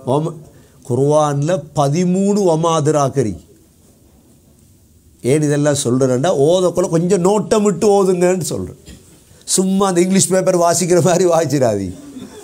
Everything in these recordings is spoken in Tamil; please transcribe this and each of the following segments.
ஒம குர்ஆனில் பதிமூணு ஒமாதிராக்கரி ஏன் இதெல்லாம் சொல்கிறேன்டா ஓதக்குள்ள கொஞ்சம் நோட்டமிட்டு ஓதுங்கன்னு சொல்கிறேன் சும்மா அந்த இங்கிலீஷ் பேப்பர் வாசிக்கிற மாதிரி வாசிச்சிடாதீங்க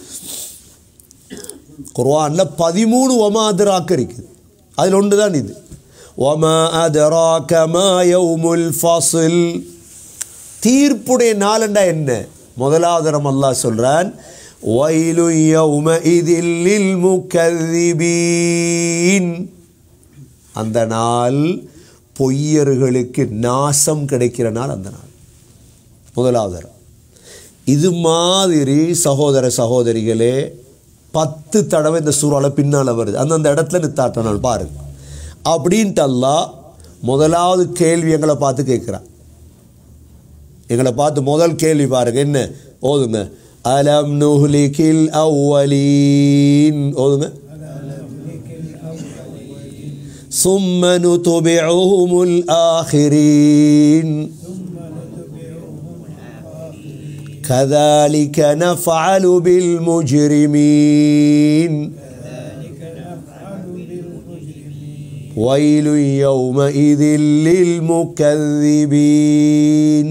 குர்ஆனில் பதிமூணு ஒமாதிராக்கு இருக்குது அதில் ஒன்று தான் இது ஒமா அதராக மா யௌமுல் ஃபஸ்ல் தீர்ப்புடைய நாளண்டா என்ன முதலாவது தரம் அல்லாஹ் சொல்றான் வயலு யௌமஇதில் லில் முகذிபீன் அந்த நாள் பொய்யர்களுக்கு நாசம் கிடைக்கிற நாள் அந்த நாள் முதலாவது தரம் இது மாதிரி சகோதர சகோதரிகளே பத்து தடவை இந்த சூறால பின்னால் வருது அந்தந்த இடத்துல நித்தாட்ட நாள் பாருங்க அப்படின்ட்டு அல்லாஹ் முதலாவது கேள்வி எங்களை பார்த்து கேட்குறான் எங்களை பார்த்து முதல் கேள்வி பாருங்க என்ன ஓதுங்க அலம் நுஹ்லிகில் அவ்வலீன் ஓதுங்க ثم نتبعهم الآخرين كذلك نفعل بالمجرمين ويل يومئذ للمكذبين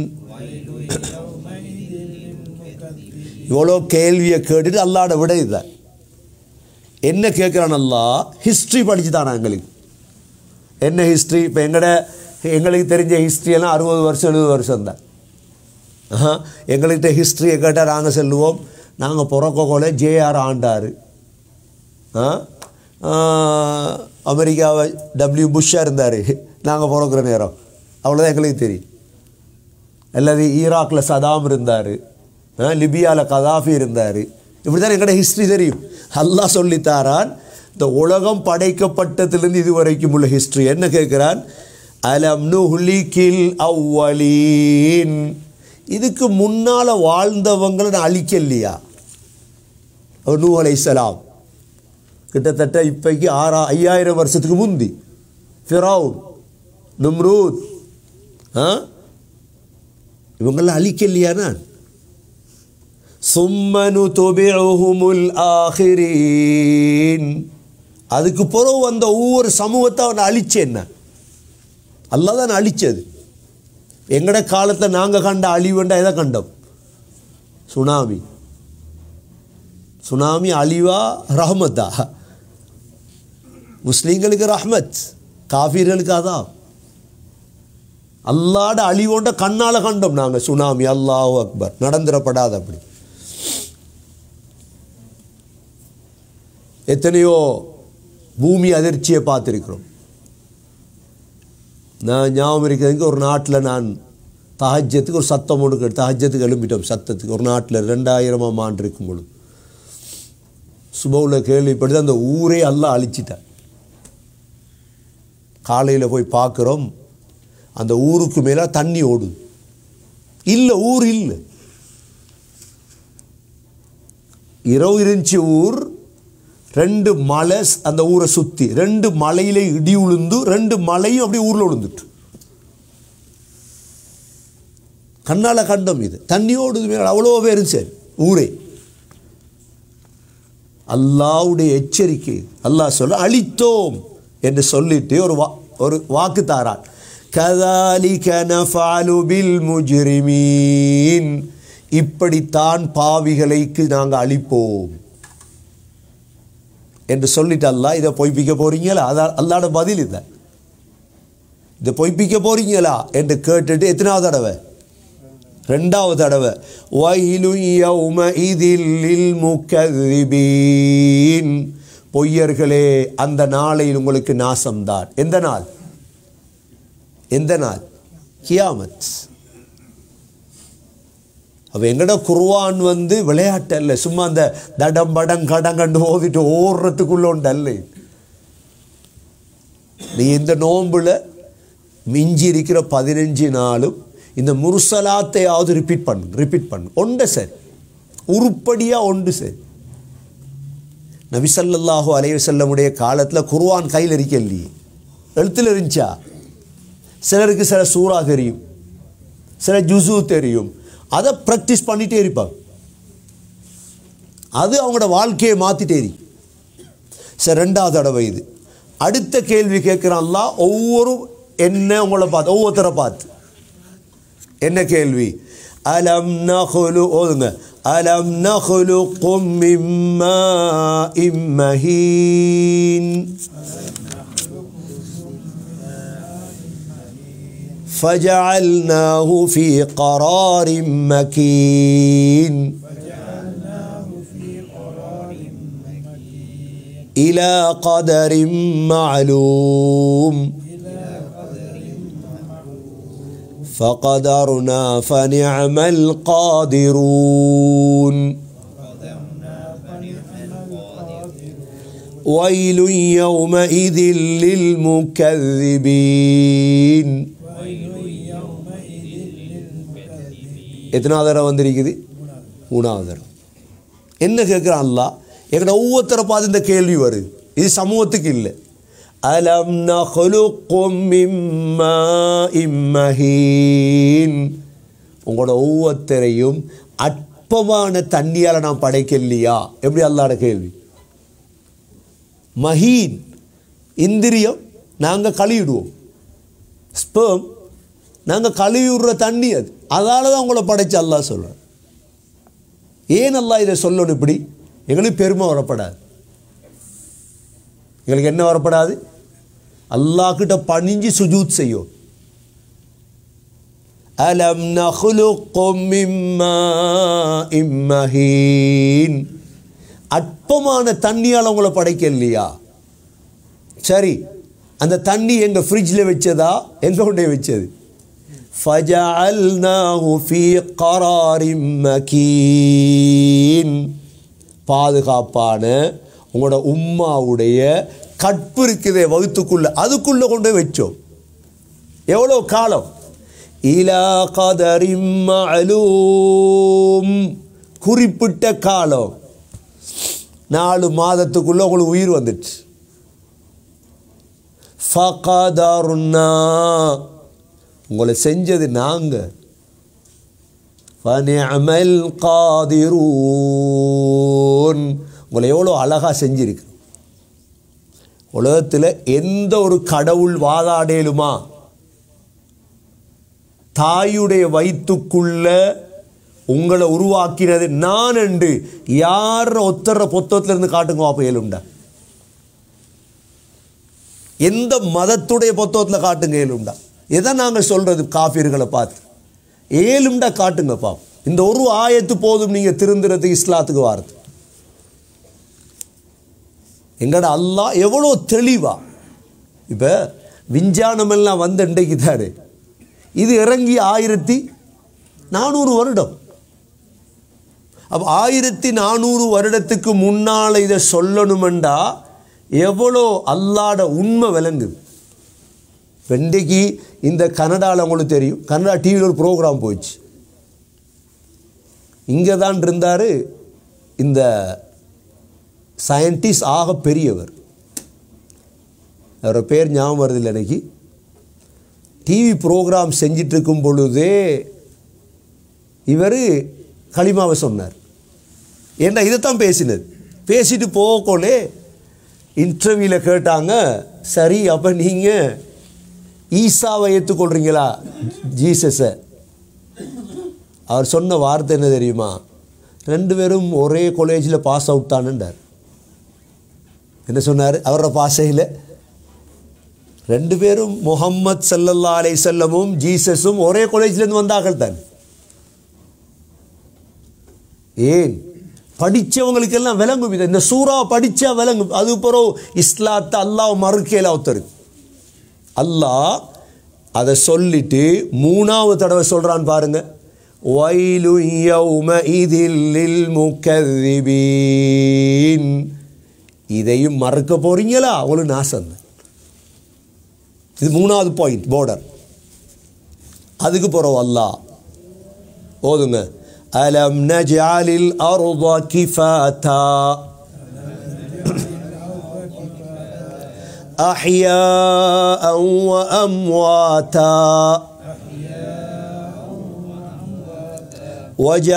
இவ்வளோ கேள்வியை கேட்டுட்டு அல்லாட விட இதுதான் என்ன கேட்குறான் அல்லா ஹிஸ்ட்ரி படிச்சு தானா எங்களுக்கு என்ன ஹிஸ்ட்ரி இப்போ எங்கட எங்களுக்கு தெரிஞ்ச ஹிஸ்ட்ரியெல்லாம் அறுபது வருஷம் எழுபது வருஷம் தான் ஆஹா, எங்கள்கிட்ட ஹிஸ்ட்ரியை கேட்டால் நாங்கள் சொல்லுவோம் நாங்கள் பிறக்கோல ஜேஆர் ஆண்டார் ஆ ஆ, அமெரிக்காவை டபிள்யூ புஷ்ஷாக இருந்தார் நாங்கள் பிறக்கிற நேரம் அவ்வளோதான் எங்களுக்கு தெரியும் அல்லது ஈராக்கில் சதாம் இருந்தார் லிபியாவில் கதாஃபி இருந்தார் இப்படி தான் எங்களோட ஹிஸ்ட்ரி தெரியும் அல்லாஹ் சொல்லித்தாரான் இந்த உலகம் படைக்கப்பட்டதிலிருந்து இது வரைக்கும் உள்ள ஹிஸ்ட்ரி என்ன கேட்குறான் அலம் நுஹ்லிகில் அவ்வலீன் இதுக்கு முன்னால் வாழ்ந்தவங்களை நான் அழிக்கலையா அவர் நூ அலைஹிஸ்ஸலாம் கிட்டத்தட்ட இப்போக்கு ஆறா ஐயாயிரம் வருஷத்துக்கு முந்தி ஃபிரௌன் நும்ரூத் ஆ இவங்கெல்லாம் அழிக்கலையா நான் சும்மனு தொபிழுமுல் ஆஹிரீன் அதுக்கு பிறகு வந்த ஒவ்வொரு சமூகத்தை அவனை அழிச்சேன் நான் அல்லாஹ் தான் அழிச்சது எங்கட காலத்தில் நாங்கள் கண்ட அழிவுண்டா எதை கண்டோம் சுனாமி சுனாமி அழிவா ரஹமத்தா முஸ்லீம்களுக்கு ரஹ்மத் காஃபீர்களுக்கு அதான் அல்லாட அழிவோண்ட கண்ணால் கண்டோம் நாங்கள் சுனாமி அல்லாஹ் அக்பர் நடந்துடப்படாது அப்படி எத்தனையோ பூமி அதிர்ச்சியை பார்த்துருக்கிறோம் நான் ஞாபகம் இருக்கிறதுக்கு ஒரு நாட்டில் நான் தஹஜத்துக்கு ஒரு சத்தம் ஒன்று கேட்டு தஹஜத்துக்கு எழும்பிட்டோம் சத்தத்துக்கு ஒரு நாட்டில் ரெண்டாயிரமாம் ஆண்டு இருக்கும் பொழுது சுபவில் கேள்விப்படுது அந்த ஊரே எல்லாம் அழிச்சிட்டேன் காலையில் போய் பார்க்குறோம் அந்த ஊருக்கு மேலே தண்ணி ஓடுது இல்லை ஊர் இல்லை இரவு இருந்துச்சு ஊர் ரெண்டு மலை ஸ்- அந்த ஊரை சுற்றி ரெண்டு மலையில இடி உளுந்து ரெண்டு மலையும் அப்படியே ஊரில் விழுந்துட்டு கண்ணால் கண்டம் இது தண்ணி ஓடுது மேலே அவ்வளோ பேர் சரி ஊரே அல்லாவுடைய எச்சரிக்கை அல்லாஹ் சொல்ல அழித்தோம் என்று சொல்லிட்டு ஒரு வா ஒரு வாக்கு தாரான் கதாலிக நஃபாலு பில் முஜ்ரிமீன் இப்படித்தான் பாவிகளைக்கு நாங்கள் அழிப்போம் என்று சொல்லிட்டு அல்லாஹ் இதை பொய்ப்பிக்க போறீங்களா அதான் அல்லாட பதில் இதை இதை பொய்ப்பிக்க போறீங்களா என்று கேட்டுட்டு எத்தனாவது தடவை ரெண்டாவது தடவை வயலு யௌமஇதில் லில் முகذிபீன் பொய்யர்களே அந்த நாளையில் உங்களுக்கு நாசம்தான் எந்த நாள் எந்த நாள் கியாமத் அப்போ எங்கட குர்ஆன் வந்து விளையாட்டு அல்ல சும்மா அந்த தடம் படம் கடம் கண்டு ஓதிட்டு ஓடுறதுக்குள்ள உண்டு அல்ல இது. நீ இந்த நோன்புல மிஞ்சி இருக்கிற பதினஞ்சு நாளும் இந்த முருசலாத்தையாவது ரிப்பீட் பண்ணு ரிப்பீட் பண்ணு ஒன்று சரி உருப்படியாக ஒன்று சரி நபிசல்லாஹு அலைவசல்லமுடைய காலத்தில் குர்ஆன் கையில் இருக்கலையே எழுத்தில் இருந்துச்சா சிலருக்கு சில சூறா தெரியும் சில ஜுசு தெரியும் அதை ப்ராக்டிஸ் பண்ணிட்டே இருப்பாங்க அது அவங்களோட வாழ்க்கையை மாற்றிட்டே இருக்கு சரி ரெண்டாவது தடவை இது அடுத்த கேள்வி கேட்குறான் அல்லாஹ் ஒவ்வொரு என்ன உங்களை பார்த்து ஒவ்வொருத்தரை பார்த்து என்ன கேள்வி அலம் நகுலு ஓதுங்க அலம் நகுலு மிம்மா இம்மஹீன் فجعلناه في قرار مكين إلى قدر معلوم فقدرنا فنعم القادرون ويل يومئذ للمكذبين எத்தனாவது தடவை வந்திருக்குது மூணாவது தடவை என்ன கேட்குறான் அல்லாஹ் எங்கட ஒவ்வொருத்தரை பார்த்து இந்த கேள்வி வருது இது சமூகத்துக்கு இல்லை அலம் நஹலுக்கும் மிம்மா இம்மஹீன் உங்களோட ஒவ்வொருத்தரையும் அற்பமான தண்ணியால் நான் படைக்கலையா எப்படி அல்லாட கேள்வி மஹீன் இந்திரியம் நாங்கள் கழுவிடுவோம் ஸ்பேம் நாங்கள் கழுவி விடுற தண்ணி அது அதால தான் உங்களை படைச்சு அல்லாஹ் சொல்கிறேன் ஏன் அல்லாஹ் இதை சொல்லணும் இப்படி எங்களுக்கு பெருமை வரப்படாது எங்களுக்கு என்ன வரப்படாது அல்லாஹ்கிட்ட பணிஞ்சு சுஜூத் செய்யும் அலம் நஹ்லுக்கும் மிம்மா இம்மஹீன் அற்பமான தண்ணியால் உங்களை படைக்கலையா சரி அந்த தண்ணி எங்கள் ஃப்ரிட்ஜில் வச்சதா எங்க கொண்டே வச்சது فجعلناه في قرار مكين பாதுகாப்பான உங்களோட உம்மாவுடைய கற்பு இருக்குதே வகுத்துக்குள்ள அதுக்குள்ள கொண்டு போய் வச்சோம் எவ்வளோ காலம் இலா கதரிம் மஅலூம் குறிப்பிட்ட காலம் நாலு மாதத்துக்குள்ள உங்களுக்கு உயிர் வந்துடுச்சு ஃபகதர்னா உங்களை செஞ்சது நாங்கள் ஃபனிஅமல் காதிரூன் உங்களை எவ்வளோ அழகாக செஞ்சிருக்கு உலகத்தில் எந்த ஒரு கடவுள் வாதாடேலுமா தாயுடைய வயிற்றுக்குள்ள உங்களை உருவாக்கினது நான் என்று யார் ஒத்தர பொத்தத்துல இருந்து காட்டுங்க அப்போ ஏழுண்டா எந்த மதத்துடைய பொத்தத்தில் காட்டுங்க ஏழுண்டா எதை நாங்கள் சொல்றது காஃபிர்களை பார்த்து ஏழும்டா காட்டுங்க பாப் இந்த ஒரு ஆயத்து போதும் நீங்கள் திருந்துறதுக்கு இஸ்லாத்துக்கு வாரது எங்கட அல்லாஹ் எவ்வளோ தெளிவா இப்போ விஞ்ஞானமெல்லாம் வந்த இன்றைக்கு தானே இது இறங்கி ஆயிரத்தி நானூறு வருடம் அப்போ ஆயிரத்தி நானூறு வருடத்துக்கு முன்னால் இதை சொல்லணுமெண்டா எவ்வளோ அல்லாட உண்மை விளங்குது இன்றைக்கு இந்த கனடாவில் உங்களுக்கு தெரியும் கனடா டிவியில் ஒரு ப்ரோக்ராம் போயிடுச்சு இங்கே தான் இருந்தார் இந்த சயின்டிஸ்ட் ஆக பெரியவர் அவரோட பேர் ஞாபகம் வருதில்லை எனக்கு டிவி ப்ரோக்ராம் செஞ்சிட்டு இருக்கும் பொழுதே இவர் களிமாவை சொன்னார் ஏன்னா இதைத்தான் பேசினது பேசிட்டு போகக்கோலே இன்டர்வியூவில் கேட்டாங்க சரி அப்போ நீங்கள் ஈசாவை ஏற்றுக்கொள்கிறீங்களா ஜீசஸை அவர் சொன்ன வார்த்தை என்ன தெரியுமா ரெண்டு பேரும் ஒரே காலேஜில் பாஸ் அவுட் தானுண்டார் என்ன சொன்னார் அவரோட பாஷையில் ரெண்டு பேரும் முகம்மது சல்லல்லா அலை செல்லமும் ஜீசஸும் ஒரே காலேஜ்லேருந்து வந்தார்கள் தான் ஏன் படித்தவங்களுக்கெல்லாம் விளங்கும் இது இந்த சூறா படித்தா விளங்கும் அது பிறகு இஸ்லாத்தை அல்லாஹ் மறுக்கையில் ஒருத்தருக்கு அல்லாஹ் அதை சொல்லிட்டு மூணாவது தடவை சொல்கிறான் பாருங்க வயலு யௌம இதில் முக்கதிபீன் இதையும் மறக்க போறீங்களா அவங்களுக்கு நாசம் இது மூணாவது பாயிண்ட் பார்டர் அதுக்கு போகிறோம் அல்லாஹ் ஓதுங்க அலம் நஜாலில் அருதா கிஃபாத்தா أحياء وأمواتا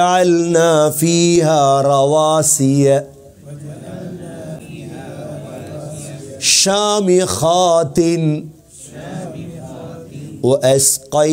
وجعلنا فيها رواسي والشامخات وأسقي